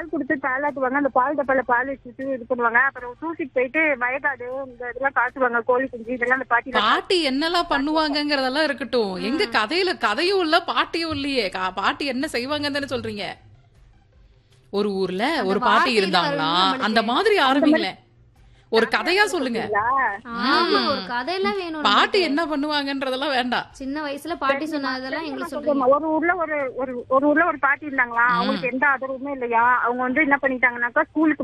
பால் கொடுத்து தாளாட்டுவாங்க அந்த பால் டப்பால பால் வச்சுட்டு இது பண்ணுவாங்க அப்புறம் தூக்கிட்டு போயிட்டு வயக்காடு இந்த இதெல்லாம் காட்டுவாங்க கோழி குஞ்சு இதெல்லாம் அந்த பாட்டி பாட்டி என்னெல்லாம் பண்ணுவாங்கங்கறதெல்லாம் இருக்கட்டும் எங்க கதையில கதையும் இல்ல பாட்டியும் இல்லையே கா- பாட்டி என்ன செய்வாங்கன்னு தானே சொல்றீங்க ஒரு ஊர்ல ஒரு பாட்டி வார்த்தையில இருந்தாங்களா வரணும் நம்மளுக்கு. அந்த மாதிரி ஆரம்பிங்களேன் ஒரு கதையா சொல்லுங்க ஆமா ஒரு கதையெல்லாம் வேணும் பாட்டி நமக்கு. என்ன பண்ணுவாங்கன்றதெல்லாம் வேண்டாம் சின்ன வயசுல பாட்டி சொன்னதெல்லாம் எங்களுக்கு சொல்றீங்க ஒரு ஊர்ல ஒரு ஒரு ஒரு ஊர்ல ஒரு பாட்டி இருந்தாங்களா அவங்களுக்கு எந்த ஆதரவுமே இல்லையா அவங்க வந்து என்ன பண்ணிட்டாங்கன்னாக்கா ஸ்கூலுக்கு